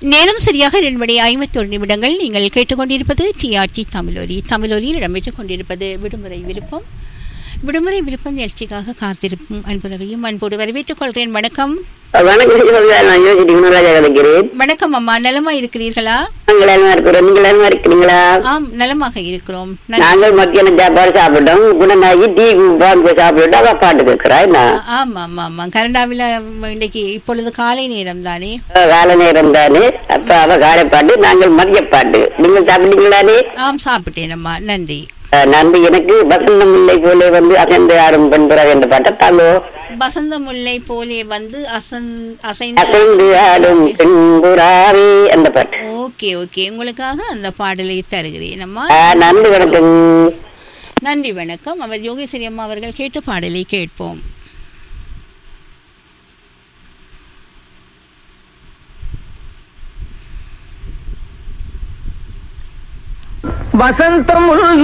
நேரம் சரியாக இரண்டு மணி ஐம்பத்தொரு நிமிடங்கள் நீங்கள் கேட்டுக்கொண்டிருப்பது டிஆர்டி தமிழொலி தமிழொலியில் இடம்பெற்றுக் கொண்டிருப்பது விடுமுறை விருப்பம் விடுமுறை விருப்பம் நிகழ்ச்சிக்காக காத்திருக்கும் அன்புறவையும் அன்போடு வரவேற்றுக் கொள்கிறேன் வணக்கம் வணக்கம் சிவகாமி. நான் யோசிச்சு குணராஜா கிடைக்கிறேன் வணக்கம் அம்மா நலமா இருக்கிறீர்களா நாங்கள் எல்லாமே இருக்கிறோம் நீங்கள் எல்லாமே இருக்கிறீங்களா ஆம் நலமாக இருக்கிறோம் நன்றி. நாங்கள் மத்தியானம் சாப்பாடு சாப்பிட்டோம் குணநாயகி டீ பாம்பு சாப்பிட்டு அவ பாட்டு கேட்கிறா என்ன ஆமா ஆமா ஆமா கனடாவில் இன்னைக்கு இப்பொழுது காலை நேரம் தானே அவ கால நேரம் தானே அப்ப அவ காலை பாட்டு நாங்கள் மதிய பாட்டு நீங்கள் சாப்பிட்டீங்களானே ஆம் சாப்பிட்டேன் அம்மா நன்றி அஹ், நன்றி எனக்கு வசந்தம் இல்லை போல வந்து அசந்து ஆடும் பெண்புறா என்ற பாட்டை தாங்கோ வசந்த முல்லை போலே வந்து அசன் அசைந்து அசைந்து ஆடும் பெண்புறாவே அந்த பாட்டு ஓகே ஓகே உங்களுக்காக அந்த பாடலை தருகிறேன் அம்மா அஹ், நன்றி வணக்கம் நன்றி வணக்கம் அவர் யோகேஸ்வரி அம்மா அவர்கள் கேட்ட பாடலை கேட்போம் வசந்தம் உள்ள